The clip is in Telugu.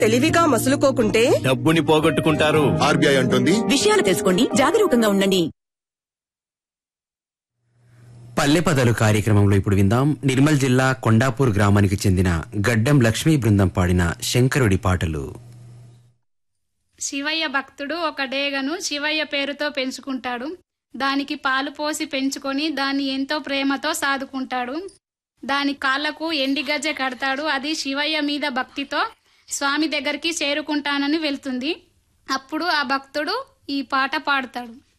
తెలివిగా మసులుకోకుంటే డబ్బుని పోగొట్టుకుంటారు ఆర్బీఐ అంటుంది విషయాలు తెలుసుకోండి జాగరూకంగా ఉండండి పల్లె పదలు కార్యక్రమంలో ఇప్పుడు విందాం నిర్మల్ జిల్లా కొండాపూర్ గ్రామానికి చెందిన గడ్డం లక్ష్మీ బృందం పాడిన శంకరుడి పాటలు శివయ్య భక్తుడు ఒక డేగను శివయ్య పేరుతో పెంచుకుంటాడు దానికి పాలు పోసి పెంచుకొని దాన్ని ఎంతో ప్రేమతో సాదుకుంటాడు దాని కాళ్లకు ఎండి గజ్జె కడతాడు అది శివయ్య మీద భక్తితో స్వామి దగ్గరికి చేరుకుంటానని వెళ్తుంది అప్పుడు ఆ భక్తుడు ఈ పాట పాడతాడు